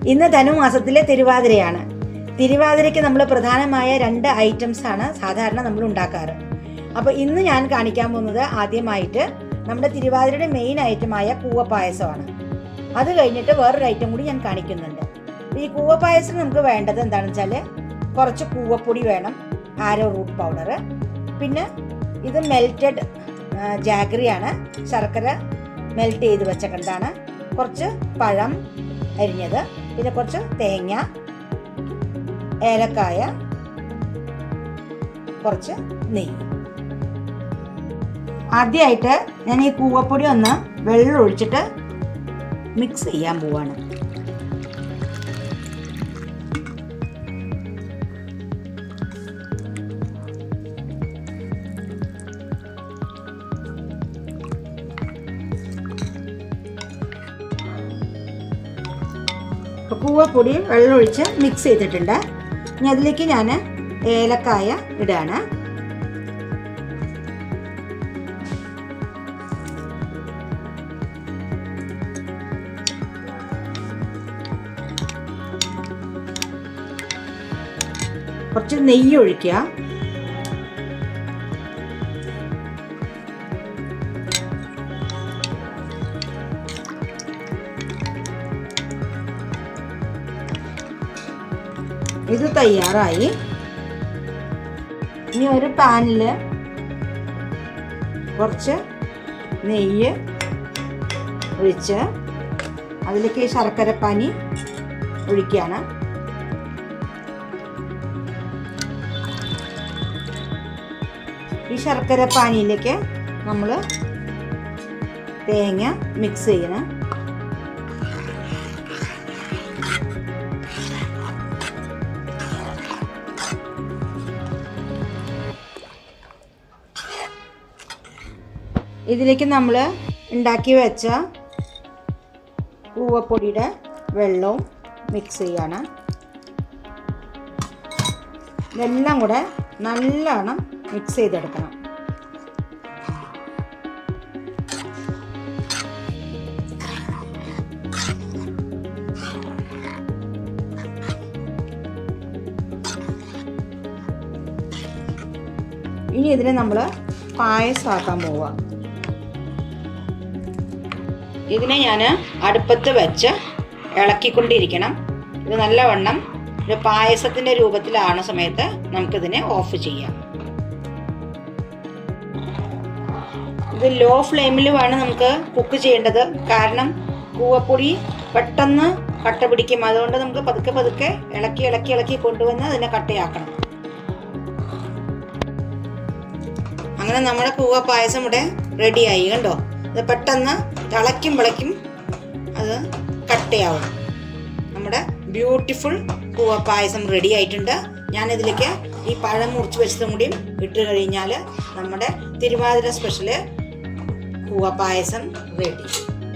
ഇന്ന് ധനുമാസത്തിലെ തിരുവാതിരയാണ് തിരുവാതിരയ്ക്ക് നമ്മൾ പ്രധാനമായ രണ്ട് ഐറ്റംസ് ആണ് സാധാരണ നമ്മൾ ഉണ്ടാക്കാറ് അപ്പോൾ ഇന്ന് ഞാൻ കാണിക്കാൻ പോകുന്നത് ആദ്യമായിട്ട് നമ്മുടെ തിരുവാതിരയുടെ മെയിൻ ഐറ്റമായ കൂവപ്പായസമാണ് അത് കഴിഞ്ഞിട്ട് വേറൊരു ഐറ്റം കൂടി ഞാൻ കാണിക്കുന്നുണ്ട് ഈ കൂവപ്പായസം നമുക്ക് വേണ്ടത് എന്താണെന്ന് വെച്ചാൽ കുറച്ച് കൂവപ്പൊടി വേണം ആരോ റൂട്ട് പൗഡർ പിന്നെ ഇത് മെൽറ്റഡ് ജാഗറിയാണ് ശർക്കര മെൽറ്റ് ചെയ്ത് വെച്ചക്കണ്ടാണ് കുറച്ച് പഴം അരിഞ്ഞത് പിന്നെ കുറച്ച് തേങ്ങ ഏലക്കായ കുറച്ച് നെയ്യ് ആദ്യമായിട്ട് ഞാൻ ഈ കൂവപ്പൊടി ഒന്ന് വെള്ളം ഒഴിച്ചിട്ട് മിക്സ് ചെയ്യാൻ പോവാണ് ഇപ്പോൾ കൂവപ്പൊടി വെള്ളമൊഴിച്ച് മിക്സ് ചെയ്തിട്ടുണ്ട് ഇനി അതിലേക്ക് ഞാൻ ഏലക്കായ ഇടാണ് കുറച്ച് നെയ്യ് ഒഴിക്കുക ഇത് തയ്യാറായി ഇനി ഒരു പാനിൽ കുറച്ച് നെയ്യ് ഒഴിച്ച് അതിലേക്ക് ശർക്കരപ്പാനി ഒഴിക്കുകയാണ് ഈ ശർക്കര പാനിയിലേക്ക് നമ്മൾ തേങ്ങ മിക്സ് ചെയ്യണം ഇതിലേക്ക് നമ്മൾ ഉണ്ടാക്കി വെച്ച കൂവപ്പൊടിയുടെ വെള്ളവും മിക്സ് ചെയ്യണം ഇതെല്ലാം കൂടെ നല്ലോണം മിക്സ് ചെയ്തെടുക്കണം ഇനി ഇതിനെ നമ്മൾ പായസമാക്കാൻ പോവുക ഇതിനെ ഞാൻ അടുപ്പത്ത് വെച്ച് ഇളക്കിക്കൊണ്ടിരിക്കണം ഇത് നല്ലവണ്ണം ഒരു പായസത്തിൻ്റെ രൂപത്തിലാണ സമയത്ത് നമുക്കിതിനെ ഓഫ് ചെയ്യാം ഇത് ലോ ഫ്ലെയിമിൽ വേണം നമുക്ക് കുക്ക് ചെയ്യേണ്ടത് കാരണം കൂവപ്പൊടി പെട്ടെന്ന് കട്ട പിടിക്കും അതുകൊണ്ട് നമുക്ക് പതുക്കെ പതുക്കെ ഇളക്കി ഇളക്കി ഇളക്കി കൊണ്ടുവന്ന് അതിനെ കട്ടയാക്കണം അങ്ങനെ നമ്മുടെ കൂവ പായസം ഇവിടെ റെഡിയായി കണ്ടോ ഇത് പെട്ടെന്ന് തിളയ്ക്കുമ്പോഴേക്കും അത് കട്ടയാവും നമ്മുടെ ബ്യൂട്ടിഫുൾ കൂവ പായസം റെഡി ആയിട്ടുണ്ട് ഞാനിതിലേക്ക് ഈ പഴം മുറിച്ച് വെച്ചതും കൂടിയും ഇട്ട് കഴിഞ്ഞാൽ നമ്മുടെ തിരുവാതിര സ്പെഷ്യല് കൂവ പായസം റെഡി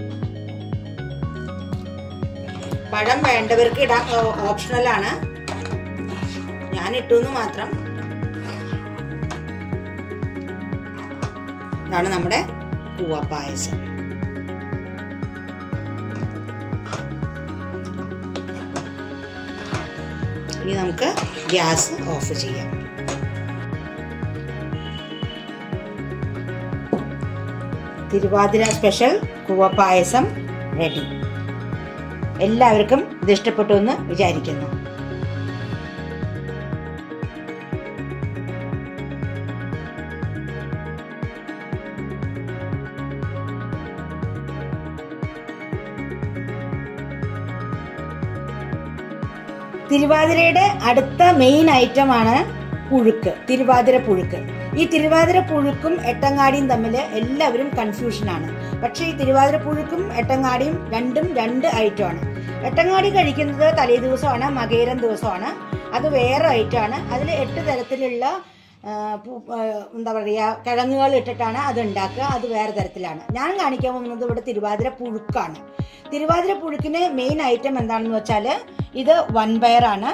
പഴം വേണ്ടവർക്ക് ഇടാൻ ഓപ്ഷണലാണ് ഞാൻ ഇട്ടു എന്ന് മാത്രം ഇതാണ് നമ്മുടെ കൂവ പായസം ഇനി നമുക്ക് ഗ്യാസ് ഓഫ് ചെയ്യാം തിരുവാതിര സ്പെഷ്യൽ കൂവ പായസം റെഡി എല്ലാവർക്കും ഇത് ഇഷ്ടപ്പെട്ടു എന്ന് വിചാരിക്കുന്നു തിരുവാതിരയുടെ അടുത്ത മെയിൻ ഐറ്റമാണ് പുഴുക്ക് തിരുവാതിര പുഴുക്ക് ഈ തിരുവാതിര പുഴുക്കും എട്ടങ്ങാടിയും തമ്മിൽ എല്ലാവരും കൺഫ്യൂഷനാണ് പക്ഷേ ഈ തിരുവാതിര പുഴുക്കും എട്ടങ്ങാടിയും രണ്ടും രണ്ട് ഐറ്റമാണ് എട്ടങ്ങാടി കഴിക്കുന്നത് തലേ ദിവസമാണ് മകേരം ദിവസമാണ് അത് വേറെ ഐറ്റമാണ് അതിൽ എട്ട് തരത്തിലുള്ള ആ, പു- ആ, എന്താ പറയുക കിഴങ്ങുകൾ ഇട്ടിട്ടാണ് അത് ഉണ്ടാക്കുക അത് വേറെ തരത്തിലാണ് ഞാൻ കാണിക്കാൻ പോകുന്നത് ഇവിടെ തിരുവാതിര പുഴുക്കാണ് തിരുവാതിര പുഴുക്കിന് മെയിൻ ഐറ്റം എന്താണെന്ന് വെച്ചാൽ ഇത് വൺ ആണ്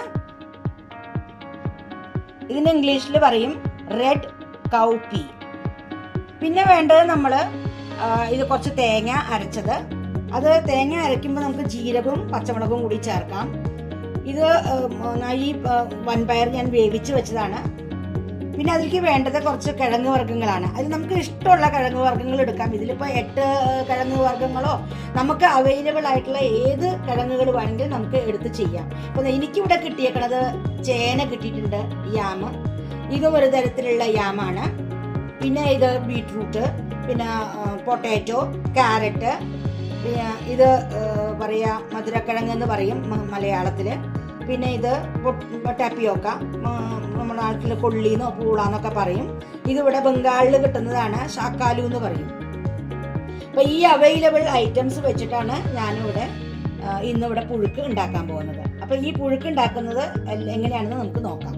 ഇതിന് ഇംഗ്ലീഷിൽ പറയും റെഡ് കൗ പീ പിന്നെ വേണ്ടത് നമ്മൾ ഇത് കുറച്ച് തേങ്ങ അരച്ചത് അത് തേങ്ങ അരയ്ക്കുമ്പോൾ നമുക്ക് ജീരകവും പച്ചമുളകും കൂടി ചേർക്കാം ഇത് ഉം, ഈ ഉം, വൻപയർ ഞാൻ വേവിച്ച് വെച്ചതാണ് പിന്നെ അതിലേക്ക് വേണ്ടത് കുറച്ച് കിഴങ്ങ് വർഗ്ഗങ്ങളാണ് അത് നമുക്ക് ഇഷ്ടമുള്ള കിഴങ്ങ് വർഗ്ഗങ്ങൾ എടുക്കാം ഇതിലിപ്പോൾ എട്ട് കിഴങ്ങ് വർഗ്ഗങ്ങളോ നമുക്ക് അവൈലബിൾ ആയിട്ടുള്ള ഏത് കിഴങ്ങുകൾ വേണമെങ്കിലും നമുക്ക് എടുത്ത് ചെയ്യാം അപ്പോൾ എനിക്കിവിടെ കിട്ടിയേക്കണത് ചേന കിട്ടിയിട്ടുണ്ട് യാമ് ഇതും ഒരു തരത്തിലുള്ള യാമാണ് പിന്നെ ഇത് ബീട്രൂട്ട് പിന്നെ പൊട്ടാറ്റോ ക്യാരറ്റ് പിന്നെ ഇത് പറയുക മധുരക്കിഴങ്ങ് എന്ന് പറയും മ- മലയാളത്തിൽ പിന്നെ ഇത് ടാപ്പിയോക്ക നമ്മുടെ നാട്ടിൽ കൊള്ളിന്നോ പൂളാന്നൊക്കെ പറയും ഇതിവിടെ ബംഗാളിൽ കിട്ടുന്നതാണ് ഷാക്കാലു എന്ന് പറയും അപ്പൊ ഈ അവൈലബിൾ ഐറ്റംസ് വെച്ചിട്ടാണ് ഞാനിവിടെ ആ, ഇന്നിവിടെ പുഴുക്ക് ഉണ്ടാക്കാൻ പോകുന്നത് അപ്പൊ ഈ പുഴുക്ക് ഉണ്ടാക്കുന്നത് എൽ- എങ്ങനെയാണെന്ന് നമുക്ക് നോക്കാം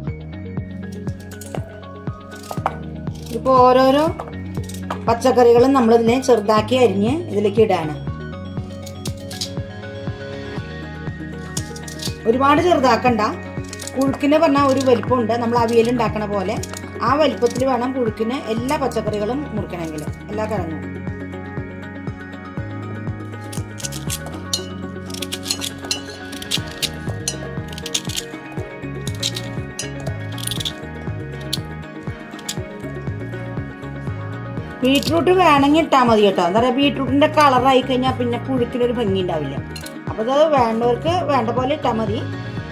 ഇപ്പോൾ ഓരോരോ പച്ചക്കറികളും നമ്മളിതിനെ ചെറുതാക്കി അരിഞ്ഞ് ഇതിലേക്ക് ഇടാണ് ഒരുപാട് ചെറുതാക്കണ്ട പുഴുക്കിന് പറഞ്ഞാൽ ഒരു വലിപ്പമുണ്ട് നമ്മൾ അവിയൽ ഉണ്ടാക്കണ പോലെ ആ വലിപ്പത്തിൽ വേണം പുഴുക്കിന് എല്ലാ പച്ചക്കറികളും മുറിക്കണമെങ്കിൽ എല്ലാ കിഴങ്ങും ബീട്രൂട്ട് വേണമെങ്കിൽ ഇട്ടാൽ മതി കേട്ടോ എന്താ പറയുക ബീട്രൂട്ടിന്റെ കളറായി കഴിഞ്ഞാൽ പിന്നെ പുഴുക്കിനൊരു ഭംഗി ഉണ്ടാവില്ല അപ്പോൾ അത് വേണ്ടവർക്ക് വേണ്ട പോലെ ഇട്ടാൽ മതി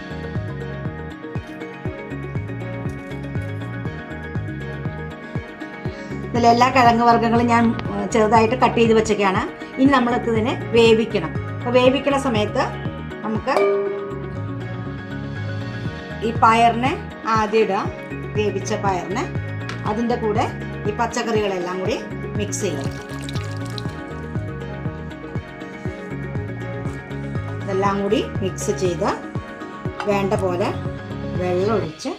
ഇതിൽ എല്ലാ കിഴങ്ങ് വർഗ്ഗങ്ങളും ഞാൻ ഉം, ചെറുതായിട്ട് കട്ട് ചെയ്ത് വെച്ചൊക്കെയാണ് ഇനി നമ്മൾക്ക് ഇതിനെ വേവിക്കണം അപ്പോൾ വേവിക്കണ സമയത്ത് നമുക്ക് ഈ പയറിനെ ആദ്യം ഇടുക വേവിച്ച പയറിനെ അതിൻ്റെ കൂടെ ഈ പച്ചക്കറികളെല്ലാം കൂടി മിക്സ് ചെയ്യും ഇതെല്ലാം കൂടി മിക്സ് ചെയ്ത് വേണ്ട പോലെ വെള്ളം ഒഴിച്ച്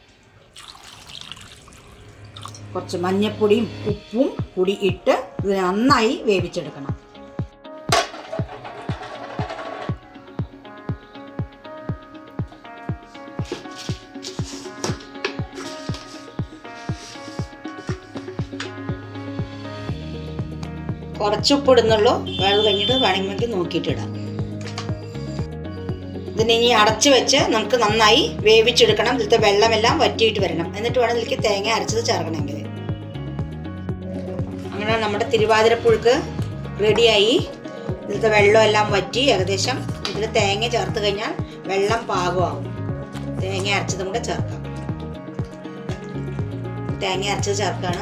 കുറച്ച് മഞ്ഞപ്പൊടിയും ഉപ്പും കൂടി ഇട്ട് ഇത് നന്നായി വേവിച്ചെടുക്കണം കുറച്ച് ഉപ്പ് ഇടുന്നുള്ളൂ വേവ് കഴിഞ്ഞിട്ട് വേണമെങ്കിൽ നോക്കിയിട്ട് ഇടാം ഇതിനെ ഇനി അടച്ചു വെച്ച് നമുക്ക് നന്നായി വേവിച്ചെടുക്കണം ഇതിലത്തെ വെള്ളമെല്ലാം വറ്റിയിട്ട് വരണം എന്നിട്ട് വേണം ഇതിലേക്ക് തേങ്ങ അരച്ചത് ചേർക്കണമെങ്കിൽ അങ്ങനെ നമ്മുടെ തിരുവാതിരപ്പുഴുക്ക് റെഡിയായി ഇതിലത്തെ വെള്ളമെല്ലാം വറ്റി ഏകദേശം ഇതിൽ തേങ്ങ ചേർത്ത് കഴിഞ്ഞാൽ വെള്ളം പാകമാകും തേങ്ങ അരച്ചതും കൂടെ ചേർക്കാം തേങ്ങ അരച്ചത് ചേർക്കാണ്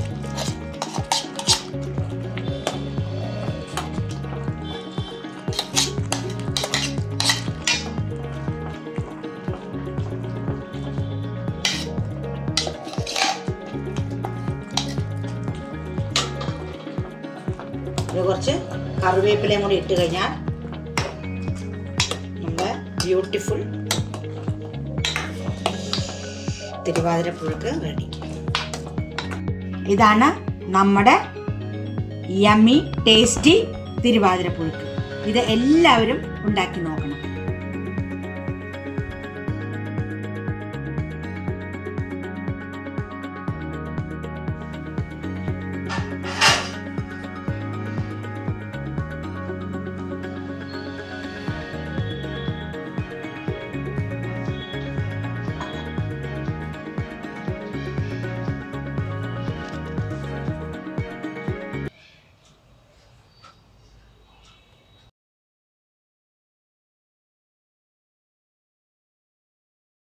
ഇത് കുറച്ച് കറിവേപ്പിലയും കൂടി ഇട്ട് കഴിഞ്ഞാൽ നമ്മുടെ ബ്യൂട്ടിഫുൾ തിരുവാതിരപ്പുഴുക്ക് റെഡി ഇതാണ് നമ്മുടെ യമ്മി ടേസ്റ്റി തിരുവാതിരപ്പുഴുക്ക് ഇത് എല്ലാവരും ഉണ്ടാക്കി നോക്കണം